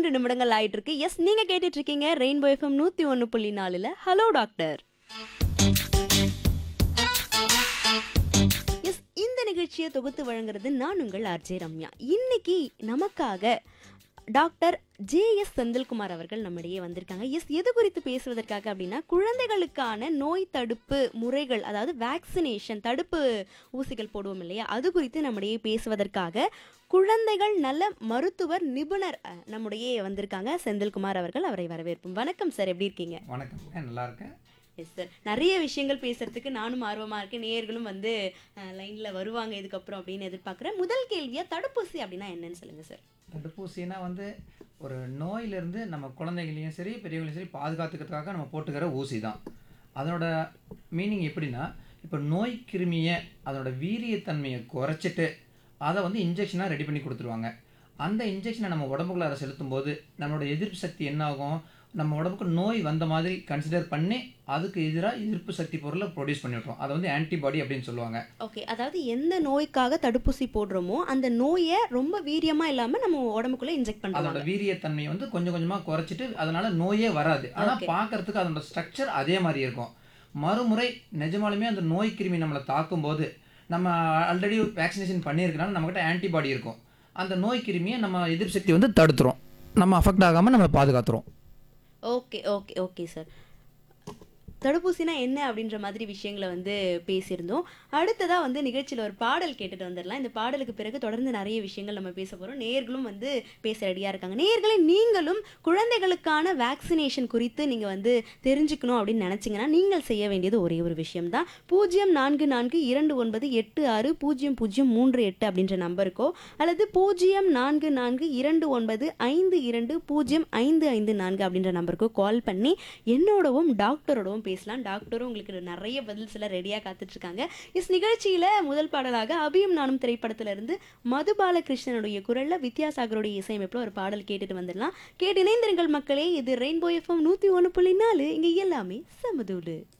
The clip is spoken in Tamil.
பன்னிரெண்டு நிமிடங்கள் ஆயிட்டு இருக்கு எஸ் நீங்க கேட்டுட்டு இருக்கீங்க ரெயின்போ எஃப்எம் நூத்தி ஒன்னு புள்ளி நாலுல ஹலோ டாக்டர் எஸ் இந்த நிகழ்ச்சியை தொகுத்து வழங்குறது நான் உங்கள் ஆர்ஜே ரம்யா இன்னைக்கு நமக்காக டாக்டர் ஜே எஸ் செந்தில்குமார் அவர்கள் நம்மிடையே வந்திருக்காங்க எஸ் எது குறித்து பேசுவதற்காக அப்படின்னா குழந்தைகளுக்கான நோய் தடுப்பு முறைகள் அதாவது வேக்சினேஷன் தடுப்பு ஊசிகள் போடுவோம் இல்லையா அது குறித்து நம்மிடையே பேசுவதற்காக குழந்தைகள் நல மருத்துவர் நிபுணர் அஹ், நம்முடையே வந்திருக்காங்க செந்தில்குமார் அவர்கள் அவரை வரவேற்போம் வணக்கம் சார் எப்படி இருக்கீங்க வணக்கம் நல்லா இருக்கேன் எஸ் சார் நிறைய விஷயங்கள் பேசுறதுக்கு நானும் ஆர்வமாக இருக்கேன் நேயர்களும் வந்து லைனில் வருவாங்க இதுக்கப்புறம் அப்படின்னு எதிர்பார்க்குறேன் முதல் கேள்வியாக தடுப்பூசி அப்படின்னா என்னன்னு சொல்லுங்கள் சார் தடுப்பூசினா வந்து ஒரு நோயிலிருந்து நம்ம குழந்தைகளையும் சரி பெரியவங்களையும் சரி பாதுகாத்துக்கிறதுக்காக நம்ம போட்டுக்கிற ஊசி தான் அதனோட மீனிங் எப்படின்னா இப்போ நோய் கிருமியை அதனோட வீரியத்தன்மையை குறைச்சிட்டு அதை வந்து இன்ஜெக்ஷனாக ரெடி பண்ணி கொடுத்துருவாங்க அந்த இன்ஜெக்ஷனை நம்ம உடம்புக்குள்ளார செலுத்தும் போது நம்மளோட எதிர்ப்பு சக்தி என்ன ஆகும் நம்ம உடம்புக்கு நோய் வந்த மாதிரி கன்சிடர் பண்ணி அதுக்கு எதிராக எதிர்ப்பு சக்தி பொருளை ப்ரொடியூஸ் பண்ணி விட்டுரும் அதை வந்து ஆன்டிபாடி அப்படின்னு சொல்லுவாங்க ஓகே அதாவது எந்த நோய்க்காக தடுப்பூசி போடுறோமோ அந்த நோயை ரொம்ப வீரியமாக இல்லாமல் நம்ம உடம்புக்குள்ளே இன்ஜெக்ட் அதோட பண்ணுறாங்க வீரியத்தன்மையை வந்து கொஞ்சம் கொஞ்சமா குறைச்சிட்டு அதனால நோயே வராது ஆனா Okay. பார்க்கறதுக்கு அதோட ஸ்ட்ரக்சர் அதே மாதிரி இருக்கும் மறுமுறை நிஜமாலுமே அந்த நோய் கிருமி நம்மளை தாக்கும் போது நம்ம ஆல்ரெடி வேக்சினேஷன் பண்ணியிருக்கனால நம்மகிட்ட ஆன்டிபாடி இருக்கும் அந்த நோய் கிருமியை நம்ம எதிர்ப்பு சக்தி வந்து தடுத்துரும் நம்ம அஃபெக்ட் ஆகாம நம்ம பாதுகாத்துரும் ஓகே ஓகே ஓகே சார் தடுப்பூசினா என்ன அப்படின்ற மாதிரி விஷயங்களை வந்து பேசியிருந்தோம் அடுத்ததாக வந்து நிகழ்ச்சியில் ஒரு பாடல் கேட்டுட்டு வந்துடலாம் இந்த பாடலுக்கு பிறகு தொடர்ந்து நிறைய விஷயங்கள் நம்ம பேச போகிறோம் நேர்களும் வந்து பேச ரெடியாக இருக்காங்க நேர்களே நீங்களும் குழந்தைகளுக்கான வேக்சினேஷன் குறித்து நீங்கள் வந்து தெரிஞ்சுக்கணும் அப்படின்னு நினச்சிங்கன்னா நீங்கள் செய்ய வேண்டியது ஒரே ஒரு விஷயம் தான் பூஜ்ஜியம் நான்கு நான்கு இரண்டு ஒன்பது எட்டு ஆறு பூஜ்ஜியம் பூஜ்ஜியம் மூன்று எட்டு அப்படின்ற நம்பருக்கோ அல்லது பூஜ்ஜியம் நான்கு நான்கு இரண்டு ஒன்பது ஐந்து இரண்டு பூஜ்ஜியம் ஐந்து ஐந்து நான்கு அப்படின்ற நம்பருக்கோ கால் பண்ணி என்னோடவும் டாக்டரோடவும் பேசலாம் டாக்டரும் உங்களுக்கு நிறைய பதில் சில ரெடியாக காத்துட்ருக்காங்க இஸ் நிகழ்ச்சியில் முதல் பாடலாக அபியும் நானும் திரைப்படத்திலிருந்து மது பாலகிருஷ்ணனுடைய குரலில் வித்யாசாகருடைய இசையமைப்பில் ஒரு பாடல் கேட்டுட்டு வந்துடலாம் கேட்டு இணைந்திருங்கள் மக்களே இது ரெயின்போ எஃப்எம் நூற்றி ஒன்று புள்ளி நாலு இங்கே எல்லாமே சமதூடு